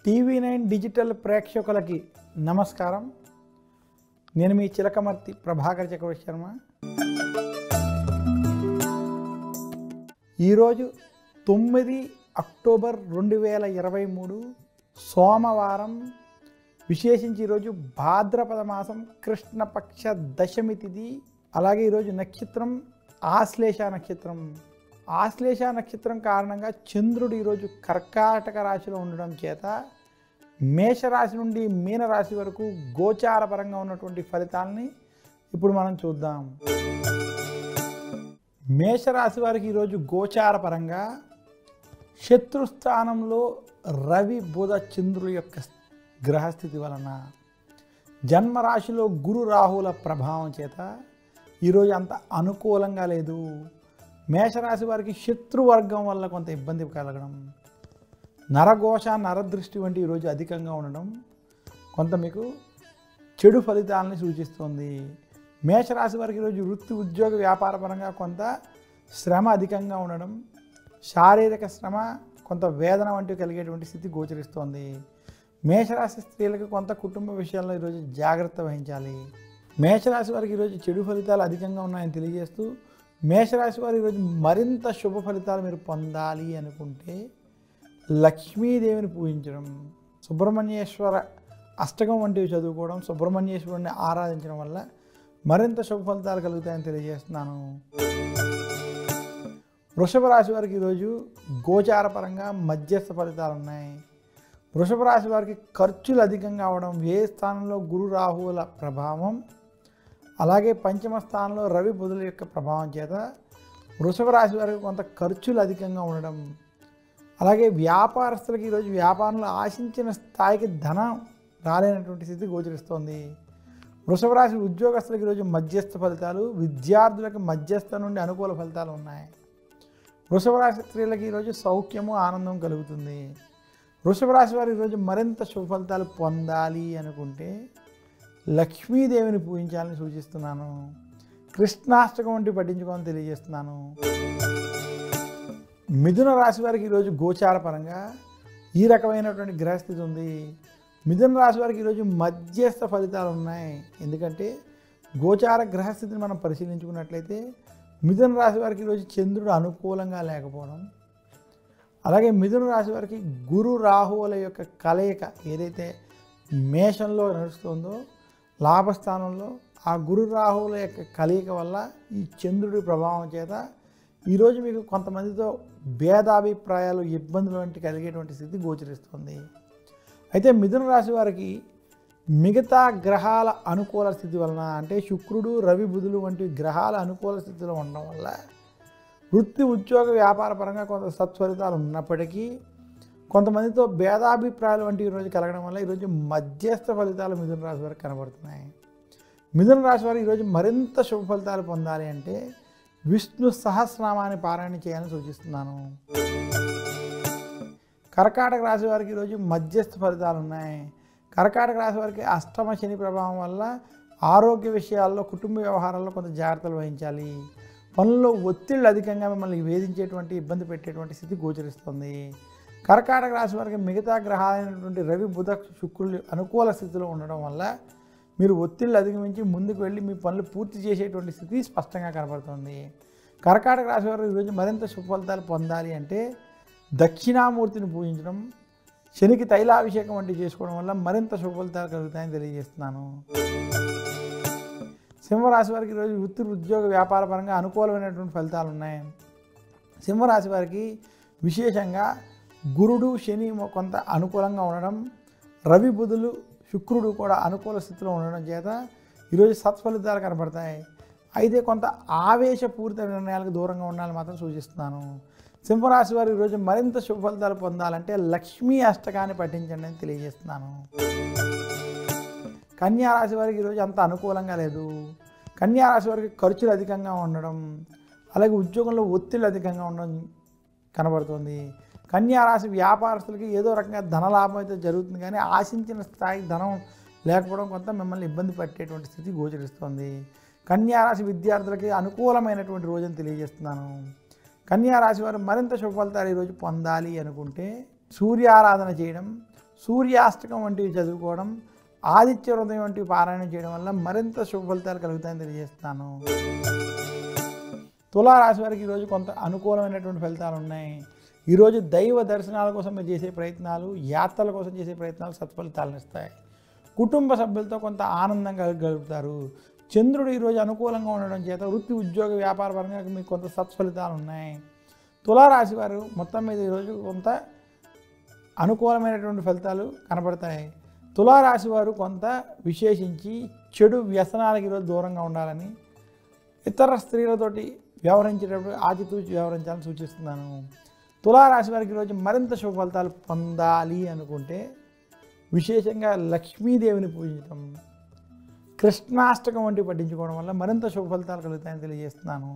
TV nine digital ప్రేక్షకులకి నమస్కారం నేను మీ చిలకమర్తి ప్రభాకర్ చక్రవర్తి శర్మ ఈరోజు తొమ్మిది అక్టోబర్ రెండు వేల ఇరవై మూడు సోమవారం విశేషించి ఈరోజు భాద్రపద మాసం కృష్ణపక్ష దశమి తిథి అలాగే ఈరోజు నక్షత్రం ఆశ్లేష నక్షత్రం ఆశ్లేష నక్షత్రం కారణంగా చంద్రుడు ఈరోజు కర్కాటక రాశిలో ఉండడం చేత మేషరాశి నుండి మీనరాశి వరకు గోచారపరంగా ఉన్నటువంటి ఫలితాలని ఇప్పుడు మనం చూద్దాం మేషరాశి వారికి ఈరోజు గోచారపరంగా శత్రుస్థానంలో రవి బుధ చంద్రుల యొక్క గ్రహస్థితి వలన జన్మరాశిలో గురు రాహుల ప్రభావం చేత ఈరోజు అంత అనుకూలంగా లేదు మేషరాశి వారికి శత్రువర్గం వల్ల కొంత ఇబ్బంది కలగడం నరఘోష నరదృష్టి వంటి ఈరోజు అధికంగా ఉండడం కొంత మీకు చెడు ఫలితాలని సూచిస్తుంది మేషరాశి వారికి ఈరోజు వృత్తి ఉద్యోగ వ్యాపారపరంగా కొంత శ్రమ అధికంగా ఉండడం శారీరక శ్రమ కొంత వేదన వంటివి కలిగేటువంటి స్థితి గోచరిస్తోంది మేషరాశి స్త్రీలకు కొంత కుటుంబ విషయాల్లో ఈరోజు జాగ్రత్త వహించాలి మేషరాశి వారికి ఈరోజు చెడు ఫలితాలు అధికంగా ఉన్నాయని తెలియజేస్తూ మేషరాశి వారు ఈరోజు మరింత శుభ ఫలితాలు మీరు పొందాలి అనుకుంటే లక్ష్మీదేవిని పూజించడం సుబ్రహ్మణ్యేశ్వర అష్టకం వంటివి చదువుకోవడం సుబ్రహ్మణ్యేశ్వరుని ఆరాధించడం వల్ల మరింత శుభ ఫలితాలు కలుగుతాయని తెలియజేస్తున్నాను వృషభ రాశి వారికి ఈరోజు గోచారపరంగా మధ్యస్థ ఫలితాలు ఉన్నాయి వృషభ రాశి వారికి ఖర్చులు అధికంగా అవడం ఏ స్థానంలో గురు రాహువుల ప్రభావం అలాగే పంచమ స్థానంలో రవి బుధుల యొక్క ప్రభావం చేత వృషభ రాశి వారికి కొంత ఖర్చులు అధికంగా ఉండడం అలాగే వ్యాపారస్తులకి ఈరోజు వ్యాపారంలో ఆశించిన స్థాయికి ధనం రాలేనటువంటి స్థితి గోచరిస్తోంది వృషభ రాశి ఉద్యోగస్తులకు ఈరోజు మధ్యస్థ ఫలితాలు విద్యార్థులకు మధ్యస్థ నుండి అనుకూల ఫలితాలు ఉన్నాయి వృషభ రాశి స్త్రీలకు ఈరోజు సౌఖ్యము ఆనందం కలుగుతుంది వృషభ రాశి వారు ఈరోజు మరింత శుభ ఫలితాలు పొందాలి అనుకుంటే లక్ష్మీదేవిని పూజించాలని సూచిస్తున్నాను కృష్ణాష్టకం వంటి పఠించుకోవాలని తెలియజేస్తున్నాను మిథున రాశి వారికి ఈరోజు గోచారపరంగా ఈ రకమైనటువంటి గ్రహస్థితి ఉంది మిథున రాశి వారికి ఈరోజు మధ్యస్థ ఫలితాలు ఉన్నాయి ఎందుకంటే గోచార గ్రహస్థితిని మనం పరిశీలించుకున్నట్లయితే మిథున రాశి వారికి ఈరోజు చంద్రుడు అనుకూలంగా లేకపోవడం అలాగే మిథున రాశి వారికి గురు రాహువుల యొక్క కలయిక ఏదైతే మేషంలో నడుస్తుందో లాభస్థానంలో ఆ గురు రాహువుల యొక్క కలయిక వల్ల ఈ చంద్రుడి ప్రభావం చేత ఈరోజు మీకు కొంతమందితో భేదాభిప్రాయాలు ఇబ్బందులు వంటి కలిగేటువంటి స్థితి గోచరిస్తుంది అయితే మిథున రాశి వారికి మిగతా గ్రహాల అనుకూల స్థితి వలన అంటే శుక్రుడు రవి బుధులు వంటి గ్రహాల అనుకూల స్థితిలో ఉండడం వల్ల వృత్తి ఉద్యోగ వ్యాపార పరంగా కొంత సత్ఫలితాలు ఉన్నప్పటికీ కొంతమందితో భేదాభిప్రాయాలు వంటి ఈరోజు కలగడం వల్ల ఈరోజు మధ్యస్థ ఫలితాలు మిథున రాశి వారికి కనబడుతున్నాయి మిథున రాశి వారు ఈరోజు మరింత శుభ ఫలితాలు పొందాలి అంటే విష్ణు సహస్రనామాన్ని పారాయణ చేయాలని సూచిస్తున్నాను కర్కాటక రాశి వారికి ఈరోజు మధ్యస్థ ఫలితాలు ఉన్నాయి కర్కాటక రాశి వారికి అష్టమ శని ప్రభావం వల్ల ఆరోగ్య విషయాల్లో కుటుంబ వ్యవహారాల్లో కొంత జాగ్రత్తలు వహించాలి పనుల్లో ఒత్తిళ్ళు అధికంగా మిమ్మల్ని వేధించేటువంటి ఇబ్బంది పెట్టేటువంటి స్థితి గోచరిస్తుంది కర్కాటక రాశి వారికి మిగతా గ్రహాలైనటువంటి రవి బుధ శుక్రులు అనుకూల స్థితిలో ఉండడం వల్ల మీరు ఒత్తిళ్ళు అధిగమించి ముందుకు వెళ్ళి మీ పనులు పూర్తి చేసేటువంటి స్థితి స్పష్టంగా కనబడుతుంది కర్కాటక రాశి వారు ఈరోజు మరింత సుఫలితాలు పొందాలి అంటే దక్షిణామూర్తిని పూజించడం శనికి తైలాభిషేకం వంటివి చేసుకోవడం వల్ల మరింత సుఫలితాలు కలుగుతాయని తెలియజేస్తున్నాను సింహరాశి వారికి ఈరోజు వృత్తి ఉద్యోగ వ్యాపార పరంగా అనుకూలమైనటువంటి ఫలితాలు ఉన్నాయి సింహరాశి వారికి విశేషంగా గురుడు శని కొంత అనుకూలంగా ఉండడం రవి బుధులు శుక్రుడు కూడా అనుకూల స్థితిలో ఉండడం చేత ఈరోజు సత్ఫలితాలు కనబడతాయి అయితే కొంత ఆవేశపూరిత నిర్ణయాలకు దూరంగా ఉండాలని మాత్రం సూచిస్తున్నాను సింహరాశి వారు ఈరోజు మరింత శుభ ఫలితాలు పొందాలంటే లక్ష్మీ అష్టకాన్ని పఠించండి అని తెలియజేస్తున్నాను కన్యా రాశి వారికి ఈరోజు అంత అనుకూలంగా లేదు కన్యా రాశి వారికి ఖర్చులు అధికంగా ఉండడం అలాగే ఉద్యోగంలో ఒత్తిళ్ళు అధికంగా ఉండడం కనబడుతుంది కన్యా రాశి వ్యాపారస్తులకి ఏదో రకంగా ధనలాభం అయితే జరుగుతుంది కానీ ఆశించిన స్థాయి ధనం లేకపోవడం కొంత మిమ్మల్ని ఇబ్బంది పెట్టేటువంటి స్థితి గోచరిస్తుంది కన్యా రాశి విద్యార్థులకి అనుకూలమైనటువంటి రోజుని తెలియజేస్తున్నాను కన్యా రాశి వారు మరింత శుభ ఫలితాలు ఈరోజు పొందాలి అనుకుంటే సూర్యారాధన చేయడం సూర్యాష్టకం వంటివి చదువుకోవడం ఆదిత్య హృదయం వంటివి పారాయణం చేయడం వల్ల మరింత శుభ ఫలితాలు కలుగుతాయని తెలియజేస్తున్నాను తులారాశి వారికి ఈరోజు కొంత అనుకూలమైనటువంటి ఫలితాలు ఉన్నాయి ఈరోజు దైవ దర్శనాల కోసం మీరు చేసే ప్రయత్నాలు యాత్రల కోసం చేసే ప్రయత్నాలు సత్ఫలితాలను ఇస్తాయి కుటుంబ సభ్యులతో కొంత ఆనందంగా గలుపుతారు చంద్రుడు ఈరోజు అనుకూలంగా ఉండడం చేత వృత్తి ఉద్యోగ వ్యాపార పరంగా మీకు కొంత సత్ఫలితాలు ఉన్నాయి తులారాశి వారు మొత్తం మీద ఈరోజు కొంత అనుకూలమైనటువంటి ఫలితాలు కనబడతాయి తులారాశి వారు కొంత విశేషించి చెడు వ్యసనాలకు ఈరోజు దూరంగా ఉండాలని ఇతర స్త్రీలతోటి వ్యవహరించేటప్పుడు ఆచితూచి వ్యవహరించాలని సూచిస్తున్నాను తులారాశి వారికి ఈరోజు మరింత శుభ ఫలితాలు పొందాలి అనుకుంటే విశేషంగా లక్ష్మీదేవిని పూజించడం కృష్ణాష్టకం వంటివి పట్టించుకోవడం వల్ల మరింత శుభ ఫలితాలు కలుగుతాయని తెలియజేస్తున్నాను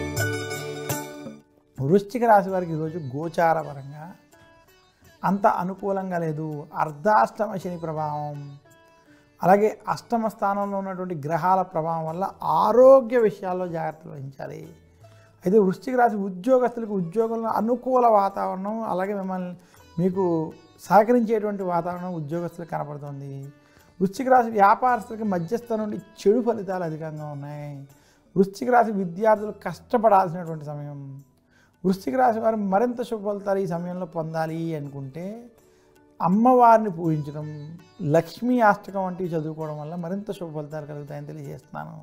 వృశ్చిక రాశి వారికి ఈరోజు గోచార పరంగా అంత అనుకూలంగా లేదు అర్ధాష్టమ శని ప్రభావం అలాగే అష్టమ స్థానంలో ఉన్నటువంటి గ్రహాల ప్రభావం వల్ల ఆరోగ్య విషయాల్లో జాగ్రత్తలు వహించాలి అయితే వృశ్చిక రాశి ఉద్యోగస్తులకు ఉద్యోగంలో అనుకూల వాతావరణం అలాగే మిమ్మల్ని మీకు సహకరించేటువంటి వాతావరణం ఉద్యోగస్తులకు కనపడుతుంది వృశ్చిక రాశి వ్యాపారస్తులకి మధ్యస్థ నుండి చెడు ఫలితాలు అధికంగా ఉన్నాయి వృశ్చిక రాశి విద్యార్థులు కష్టపడాల్సినటువంటి సమయం వృశ్చిక రాశి వారు మరింత శుభ ఫలితాలు ఈ సమయంలో పొందాలి అనుకుంటే అమ్మవారిని పూజించడం లక్ష్మీ అష్టకం వంటివి చదువుకోవడం వల్ల మరింత శుభ ఫలితాలు కలుగుతాయని తెలియజేస్తున్నాను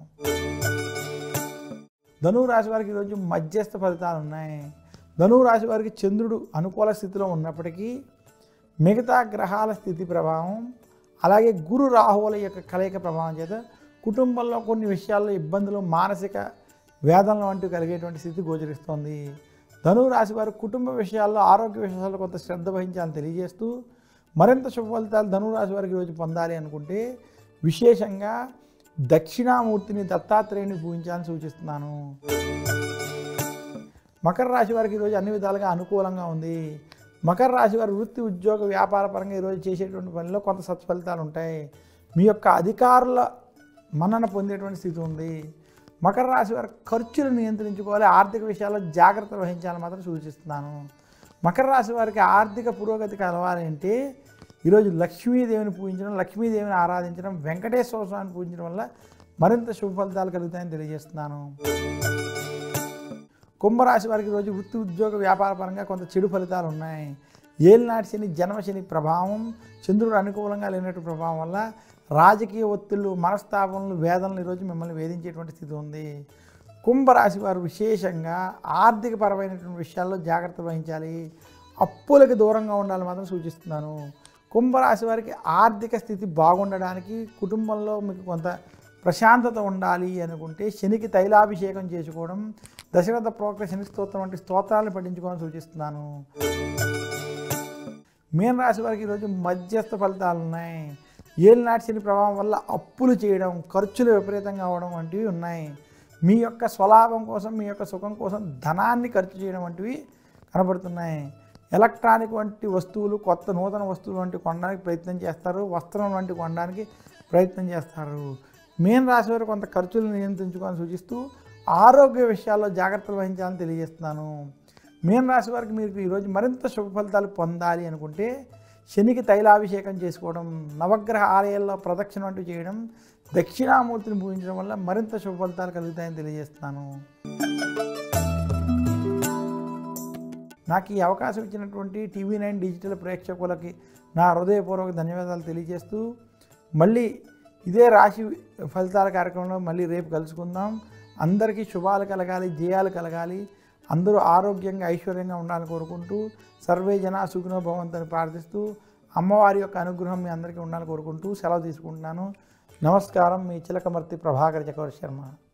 ధనువు రాశి వారికి ఈరోజు మధ్యస్థ ఫలితాలు ఉన్నాయి ధనువు రాశి వారికి చంద్రుడు అనుకూల స్థితిలో ఉన్నప్పటికీ మిగతా గ్రహాల స్థితి ప్రభావం అలాగే గురు రాహువుల యొక్క కలయిక ప్రభావం చేత కుటుంబంలో కొన్ని విషయాల్లో ఇబ్బందులు మానసిక వేదనలు వంటివి కలిగేటువంటి స్థితి గోచరిస్తోంది ధనువు రాశి వారు కుటుంబ విషయాల్లో ఆరోగ్య విషయాల్లో కొంత శ్రద్ధ వహించాలని తెలియజేస్తూ మరింత శుభ ఫలితాలు ధనువు రాశి వారికి ఈరోజు పొందాలి అనుకుంటే విశేషంగా దక్షిణామూర్తిని దత్తాత్రేయుని పూజించాలని సూచిస్తున్నాను మకర రాశి వారికి ఈరోజు అన్ని విధాలుగా అనుకూలంగా ఉంది మకర రాశి వారి వృత్తి ఉద్యోగ వ్యాపార పరంగా ఈరోజు చేసేటువంటి పనిలో కొంత సత్ఫలితాలు ఉంటాయి మీ యొక్క అధికారుల మన్నన పొందేటువంటి స్థితి ఉంది మకర రాశి వారి ఖర్చులు నియంత్రించుకోవాలి ఆర్థిక విషయాల్లో జాగ్రత్తలు వహించాలని మాత్రం సూచిస్తున్నాను మకర రాశి వారికి ఆర్థిక పురోగతి కలవాలి అంటే ఈరోజు లక్ష్మీదేవిని పూజించడం లక్ష్మీదేవిని ఆరాధించడం వెంకటేశ్వర స్వామిని పూజించడం వల్ల మరింత శుభ ఫలితాలు కలుగుతాయని తెలియజేస్తున్నాను కుంభరాశి వారికి రోజు వృత్తి ఉద్యోగ వ్యాపార పరంగా కొంత చెడు ఫలితాలు ఉన్నాయి ఏలినాటి శని జన్మశని ప్రభావం చంద్రుడు అనుకూలంగా లేనటువంటి ప్రభావం వల్ల రాజకీయ ఒత్తిళ్ళు మనస్తాపనలు వేదనలు ఈరోజు మిమ్మల్ని వేధించేటువంటి స్థితి ఉంది కుంభరాశి వారు విశేషంగా ఆర్థిక పరమైనటువంటి విషయాల్లో జాగ్రత్త వహించాలి అప్పులకు దూరంగా ఉండాలని మాత్రం సూచిస్తున్నాను కుంభరాశి వారికి ఆర్థిక స్థితి బాగుండడానికి కుటుంబంలో మీకు కొంత ప్రశాంతత ఉండాలి అనుకుంటే శనికి తైలాభిషేకం చేసుకోవడం దశరథ ప్రోక్త శని స్తోత్రం వంటి స్తోత్రాలను పఠించుకోవాలని సూచిస్తున్నాను మీన రాశి వారికి ఈరోజు మధ్యస్థ ఫలితాలు ఉన్నాయి ఏలినాటి శని ప్రభావం వల్ల అప్పులు చేయడం ఖర్చులు విపరీతంగా అవ్వడం వంటివి ఉన్నాయి మీ యొక్క స్వలాభం కోసం మీ యొక్క సుఖం కోసం ధనాన్ని ఖర్చు చేయడం వంటివి కనబడుతున్నాయి ఎలక్ట్రానిక్ వంటి వస్తువులు కొత్త నూతన వస్తువులు వంటి కొనడానికి ప్రయత్నం చేస్తారు వస్త్రం వంటి కొనడానికి ప్రయత్నం చేస్తారు మీన రాశి వారు కొంత ఖర్చులు నియంత్రించుకోవాలని సూచిస్తూ ఆరోగ్య విషయాల్లో జాగ్రత్తలు వహించాలని తెలియజేస్తున్నాను మీన రాశి వారికి మీరు ఈరోజు మరింత శుభ ఫలితాలు పొందాలి అనుకుంటే శనికి తైలాభిషేకం చేసుకోవడం నవగ్రహ ఆలయాల్లో ప్రదక్షిణ వంటివి చేయడం దక్షిణామూర్తిని పూజించడం వల్ల మరింత శుభ ఫలితాలు కలుగుతాయని తెలియజేస్తున్నాను నాకు ఈ అవకాశం ఇచ్చినటువంటి టీవీ నైన్ డిజిటల్ ప్రేక్షకులకి నా హృదయపూర్వక ధన్యవాదాలు తెలియజేస్తూ మళ్ళీ ఇదే రాశి ఫలితాల కార్యక్రమంలో మళ్ళీ రేపు కలుసుకుందాం అందరికీ శుభాలు కలగాలి జయాలు కలగాలి అందరూ ఆరోగ్యంగా ఐశ్వర్యంగా ఉండాలని కోరుకుంటూ సర్వే జన సుఖినో భవంతని ప్రార్థిస్తూ అమ్మవారి యొక్క అనుగ్రహం మీ అందరికీ ఉండాలని కోరుకుంటూ సెలవు తీసుకుంటున్నాను నమస్కారం మీ చిలకమర్తి ప్రభాకర్ చక్రవర్తి శర్మ